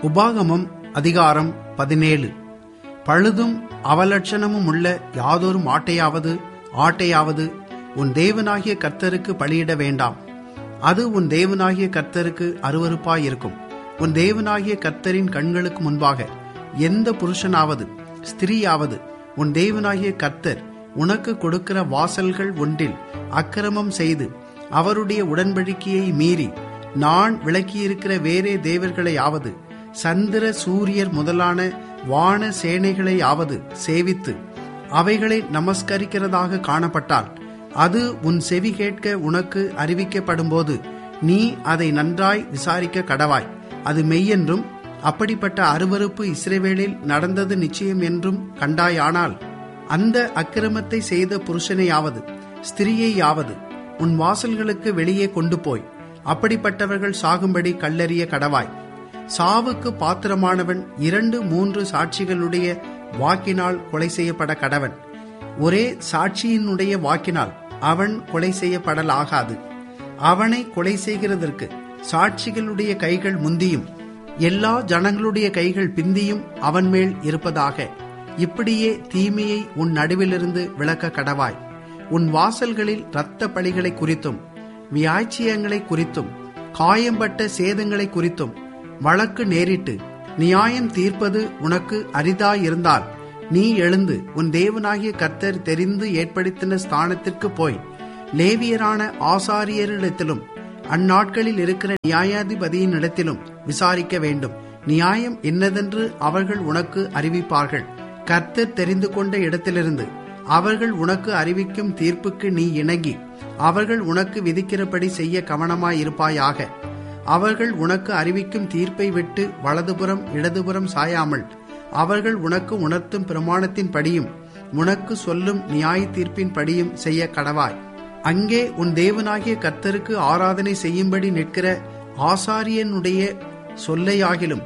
உபாகமம் அதிகாரம் பதினேழு பழுதும் அவலட்சணமும் உள்ள யாதொரு மாட்டையாவது ஆட்டையாவது உன் தேவனாகிய கர்த்தருக்கு பலியிட வேண்டாம் அது உன் தேவனாகிய கர்த்தருக்கு அருவருப்பாயிருக்கும் உன் தேவனாகிய கர்த்தரின் கண்களுக்கு முன்பாக எந்த புருஷனாவது ஸ்திரீயாவது உன் தேவனாகிய கர்த்தர் உனக்கு கொடுக்கிற வாசல்கள் ஒன்றில் அக்கிரமம் செய்து அவருடைய உடன்படிக்கையை மீறி நான் விளக்கியிருக்கிற வேறே தேவர்களையாவது சந்திர சூரியர் முதலான வான சேனைகளையாவது சேவித்து அவைகளை நமஸ்கரிக்கிறதாக காணப்பட்டால் அது உன் செவி கேட்க உனக்கு அறிவிக்கப்படும்போது நீ அதை நன்றாய் விசாரிக்க கடவாய் அது மெய்யென்றும் அப்படிப்பட்ட அருவருப்பு இஸ்ரேவேலில் நடந்தது நிச்சயம் என்றும் கண்டாயானால் அந்த அக்கிரமத்தை செய்த புருஷனையாவது ஸ்திரீயையாவது உன் வாசல்களுக்கு வெளியே கொண்டு போய் அப்படிப்பட்டவர்கள் சாகும்படி கல்லறிய கடவாய் சாவுக்கு பாத்திரமானவன் இரண்டு மூன்று சாட்சிகளுடைய வாக்கினால் கொலை செய்யப்பட கடவன் ஒரே சாட்சியினுடைய வாக்கினால் அவன் கொலை செய்யப்படலாகாது அவனை கொலை செய்கிறதற்கு சாட்சிகளுடைய கைகள் முந்தியும் எல்லா ஜனங்களுடைய கைகள் பிந்தியும் அவன் மேல் இருப்பதாக இப்படியே தீமையை உன் நடுவிலிருந்து விளக்க கடவாய் உன் வாசல்களில் இரத்த பழிகளை குறித்தும் வியாய்ச்சியங்களை குறித்தும் காயம்பட்ட சேதங்களை குறித்தும் வழக்கு நேரிட்டு நியாயம் தீர்ப்பது உனக்கு அரிதாயிருந்தால் நீ எழுந்து உன் தேவனாகிய கர்த்தர் தெரிந்து ஏற்படுத்தின ஸ்தானத்திற்கு போய் லேவியரான ஆசாரியரிடத்திலும் அந்நாட்களில் இருக்கிற நியாயாதிபதியின் இடத்திலும் விசாரிக்க வேண்டும் நியாயம் என்னதென்று அவர்கள் உனக்கு அறிவிப்பார்கள் கர்த்தர் தெரிந்து கொண்ட இடத்திலிருந்து அவர்கள் உனக்கு அறிவிக்கும் தீர்ப்புக்கு நீ இணங்கி அவர்கள் உனக்கு விதிக்கிறபடி செய்ய கவனமாயிருப்பாயாக அவர்கள் உனக்கு அறிவிக்கும் தீர்ப்பை விட்டு வலதுபுறம் இடதுபுறம் சாயாமல் அவர்கள் உனக்கு உணர்த்தும் பிரமாணத்தின் படியும் உனக்கு சொல்லும் நியாய தீர்ப்பின் படியும் செய்ய கடவாய் அங்கே உன் தேவனாகிய கர்த்தருக்கு ஆராதனை செய்யும்படி நிற்கிற ஆசாரியனுடைய சொல்லையாகிலும்